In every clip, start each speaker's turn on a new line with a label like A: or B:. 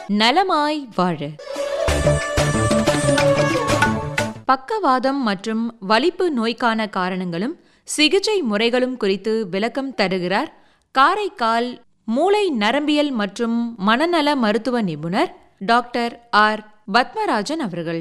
A: நலமாய் வாழ பக்கவாதம் மற்றும் வலிப்பு நோய்க்கான காரணங்களும் சிகிச்சை முறைகளும் குறித்து விளக்கம் தருகிறார் காரைக்கால் மூளை நரம்பியல் மற்றும் மனநல மருத்துவ நிபுணர் டாக்டர் ஆர் பத்மராஜன் அவர்கள்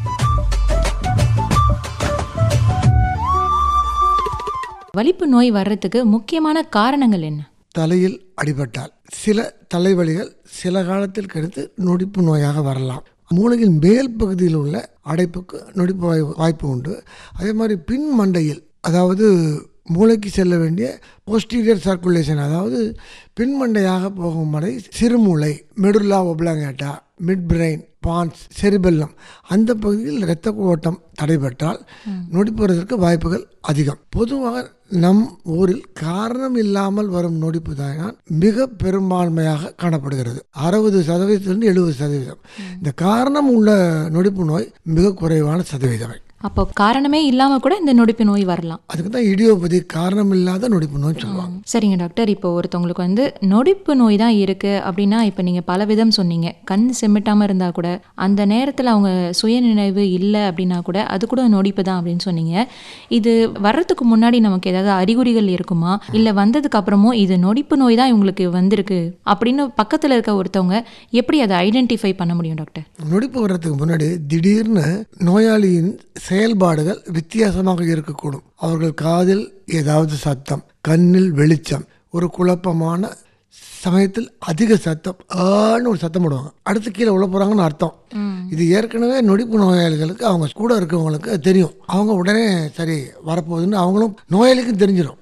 A: வலிப்பு நோய் வர்றதுக்கு முக்கியமான காரணங்கள் என்ன
B: தலையில் அடிபட்டால் சில தலைவலிகள் சில காலத்தில் கழித்து நொடிப்பு நோயாக வரலாம் மூளையின் மேல் பகுதியில் உள்ள அடைப்புக்கு நொடிப்பு வாய் வாய்ப்பு உண்டு அதே மாதிரி பின் மண்டையில் அதாவது மூளைக்கு செல்ல வேண்டிய போஸ்டீரியர் சர்க்குலேஷன் அதாவது பின்மண்டையாக போகும் வரை சிறுமூளை medulla oblongata mid brain pons cerebellum அந்த பகுதியில் இரத்த ஓட்டம் தடைபட்டால் நொடிப்பு வருவதற்கு வாய்ப்புகள் அதிகம் பொதுவாக நம் ஊரில் காரணம் இல்லாமல் வரும் நொடிப்பு தான் மிக பெரும்பான்மையாக காணப்படுகிறது அறுபது சதவீதத்திலிருந்து எழுபது சதவீதம் இந்த காரணம் உள்ள நொடிப்பு நோய் மிக குறைவான சதவீதம்
A: அப்போ காரணமே இல்லாம கூட இந்த நொடிப்பு நோய் வரலாம்
B: அதுக்கு தான் இடியோபதி காரணம் இல்லாத நொடிப்பு நோய் சொல்லுவாங்க
A: சரிங்க டாக்டர் இப்போ ஒருத்தவங்களுக்கு வந்து நொடிப்பு நோய் தான் இருக்கு அப்படின்னா இப்போ நீங்க பல விதம் சொன்னீங்க கண் செமிட்டாம இருந்தா கூட அந்த நேரத்தில் அவங்க சுயநினைவு இல்லை அப்படின்னா கூட அது கூட நொடிப்பு தான் அப்படின்னு சொன்னீங்க இது வர்றதுக்கு முன்னாடி நமக்கு ஏதாவது அறிகுறிகள் இருக்குமா இல்லை வந்ததுக்கு அப்புறமும் இது நொடிப்பு நோய் தான் இவங்களுக்கு வந்திருக்கு அப்படின்னு பக்கத்தில் இருக்க ஒருத்தவங்க எப்படி அதை ஐடென்டிஃபை பண்ண முடியும் டாக்டர்
B: நொடிப்பு வர்றதுக்கு முன்னாடி திடீர்னு நோயாளியின் செயல்பாடுகள் வித்தியாசமாக இருக்கக்கூடும் அவர்கள் காதில் ஏதாவது சத்தம் கண்ணில் வெளிச்சம் ஒரு குழப்பமான சமயத்தில் அதிக சத்தம் ஆன்னு ஒரு சத்தம் போடுவாங்க அடுத்து கீழே உள்ள போகிறாங்கன்னு அர்த்தம் இது ஏற்கனவே நொடிப்பு நோயாளிகளுக்கு அவங்க கூட இருக்கவங்களுக்கு அது தெரியும் அவங்க உடனே சரி வரப்போகுதுன்னு அவங்களும் நோயாளிக்கும் தெரிஞ்சிடும்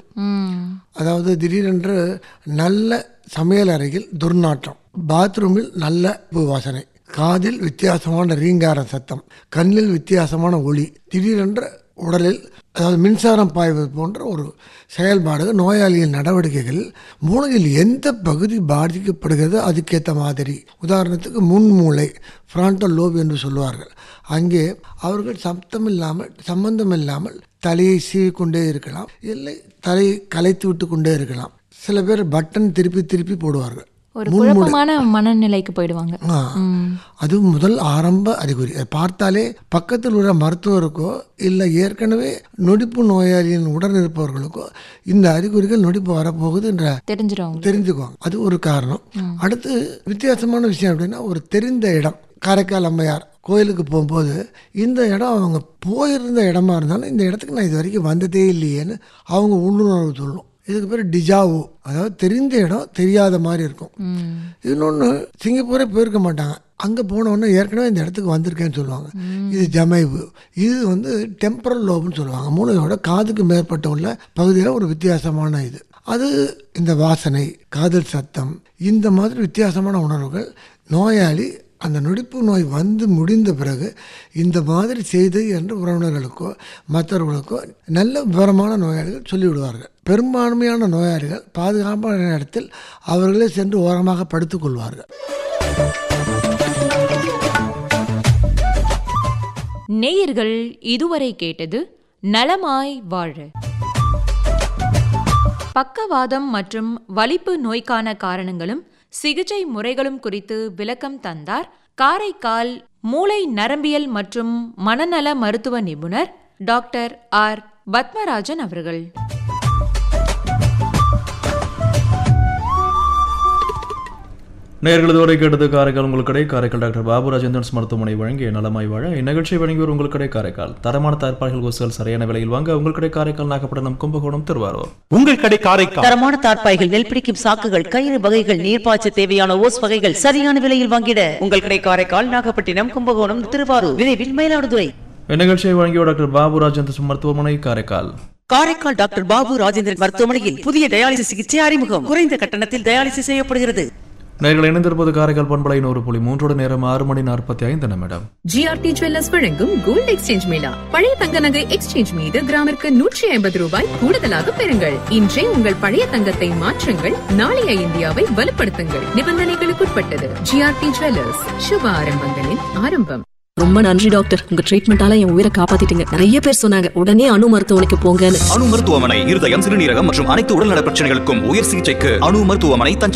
B: அதாவது திடீரென்று நல்ல சமையல் அறையில் துர்நாற்றம் பாத்ரூமில் நல்ல பூ வாசனை காதில் வித்தியாசமான ரீங்கார சத்தம் கண்ணில் வித்தியாசமான ஒளி திடீரென்று உடலில் அதாவது மின்சாரம் பாய்வது போன்ற ஒரு செயல்பாடு நோயாளியின் நடவடிக்கைகள் மூளையில் எந்த பகுதி பாதிக்கப்படுகிறது அதுக்கேற்ற மாதிரி உதாரணத்துக்கு முன்மூளை ஃப்ராண்டல் லோப் என்று சொல்லுவார்கள் அங்கே அவர்கள் சத்தம் இல்லாமல் சம்பந்தம் இல்லாமல் தலையை சீவிக்கொண்டே இருக்கலாம் இல்லை தலையை கலைத்து விட்டு கொண்டே இருக்கலாம் சில பேர் பட்டன் திருப்பி திருப்பி போடுவார்கள்
A: ஒரு குழப்பமான மனநிலைக்கு போயிடுவாங்க
B: ஆ, அது முதல் ஆரம்ப அறிகுறி அதை பார்த்தாலே பக்கத்தில் உள்ள மருத்துவருக்கோ இல்லை ஏற்கனவே நொடிப்பு நோயாளியின் உடன் இருப்பவர்களுக்கோ இந்த அறிகுறிகள் நொடிப்பு வரப்போகுது என்ற
A: தெரிஞ்சிடும் அவங்க
B: தெரிஞ்சுக்குவாங்க அது ஒரு காரணம் அடுத்து வித்தியாசமான விஷயம் அப்படின்னா ஒரு தெரிந்த இடம் காரைக்கால் அம்மையார் கோயிலுக்கு போகும்போது இந்த இடம் அவங்க போயிருந்த இடமா இருந்தாலும் இந்த இடத்துக்கு நான் இது வரைக்கும் வந்ததே இல்லையேன்னு அவங்க உள்ளுணர்வு சொல்லும் இதுக்கு பேர் டிஜாவு அதாவது தெரிந்த இடம் தெரியாத மாதிரி இருக்கும் இன்னொன்று சிங்கப்பூரே போயிருக்க மாட்டாங்க அங்கே போனோடனே ஏற்கனவே இந்த இடத்துக்கு வந்திருக்கேன்னு சொல்லுவாங்க இது ஜமைவு இது வந்து டெம்பரல் லோப்னு சொல்லுவாங்க மூளையோட காதுக்கு மேற்பட்ட உள்ள பகுதியில் ஒரு வித்தியாசமான இது அது இந்த வாசனை காதல் சத்தம் இந்த மாதிரி வித்தியாசமான உணர்வுகள் நோயாளி அந்த நொடிப்பு நோய் வந்து முடிந்த பிறகு இந்த மாதிரி செய்து என்று உறவினர்களுக்கோ மற்றவர்களுக்கோ நல்ல விவரமான நோயாளிகள் சொல்லிவிடுவார்கள் பெரும்பான்மையான நோயாளிகள் பாதுகாப்பான இடத்தில் அவர்களே சென்று ஓரமாக படுத்துக் கொள்வார்கள்
A: நேயர்கள் இதுவரை கேட்டது நலமாய் வாழ பக்கவாதம் மற்றும் வலிப்பு நோய்க்கான காரணங்களும் சிகிச்சை முறைகளும் குறித்து விளக்கம் தந்தார் காரைக்கால் மூளை நரம்பியல் மற்றும் மனநல மருத்துவ நிபுணர் டாக்டர் ஆர் பத்மராஜன் அவர்கள்
C: நேர்கள் இதுவரை கேட்டது காரைக்கால் உங்கள் கடை காரைக்கால் டாக்டர் பாபு ராஜேந்திரன்ஸ் மருத்துவமனை வழங்கிய நலமாய் வாழ இந்நிகழ்ச்சியை வழங்கியோர் உங்கள் கடை காரைக்கால் தரமான தாய்ப்பாய்கள் கொசுகள் சரியான விலையில் வாங்க உங்கள் கடை காரைக்கால் நாகப்பட்டினம் கும்பகோணம் திருவாரூர்
D: உங்கள் கடை காரைக்கால்
E: தரமான தார்ப்பாய்கள் நெல் பிடிக்கும் சாக்குகள் கயிறு வகைகள் நீர்ப்பாய்ச்ச தேவையான ஓஸ் வகைகள் சரியான விலையில் வாங்கிட உங்கள் கடை காரைக்கால் நாகப்பட்டினம் கும்பகோணம் திருவாரூர் விரைவில் மயிலாடுதுறை
C: இந்நிகழ்ச்சியை வழங்கியோர் டாக்டர் பாபு ராஜேந்திரன்ஸ் மருத்துவமனை காரைக்கால்
E: காரைக்கால் டாக்டர் பாபு ராஜேந்திரன் மருத்துவமனையில் புதிய டயாலிசிஸ் சிகிச்சை அறிமுகம் குறைந்த கட்டணத்தில் டயாலிசிஸ் செய்யப்படுகிறது
C: நேர்கள் இணைந்திருப்பது காரைக்கால் பண்பலை நூறு புள்ளி மூன்றோட நேரம் ஆறு மணி நாற்பத்தி ஐந்து நிமிடம்
F: ஜிஆர்டி ஜுவல்லர்ஸ் வழங்கும் கோல்ட் எக்ஸ்சேஞ்ச் மேளா பழைய தங்க நகை எக்ஸ்சேஞ்ச் மீது கிராமிற்கு நூற்றி ஐம்பது ரூபாய் கூடுதலாக பெறுங்கள் இன்றே உங்கள் பழைய தங்கத்தை மாற்றுங்கள் நாளைய இந்தியாவை வலுப்படுத்துங்கள் நிபந்தனைகளுக்குட்பட்டது ஜிஆர்டி ஜுவல்லர்ஸ் சுப ஆரம்பங்களின் ஆரம்பம்
G: ரொம்ப நன்றி டாக்டர் உங்க ட்ரீட்மெண்டால என் உயிரை காப்பாத்திட்டீங்க நிறைய பேர் சொன்னாங்க உடனே அணு மருத்துவமனைக்கு போங்கன்னு
D: அணு மருத்துவமனை இருதயம் சிறுநீரகம் மற்றும் அனைத்து உடல்நல பிரச்சனைகளுக்கும் உயர் சிகிச்சைக்கு அணு மருத்துவமனை தஞ்சை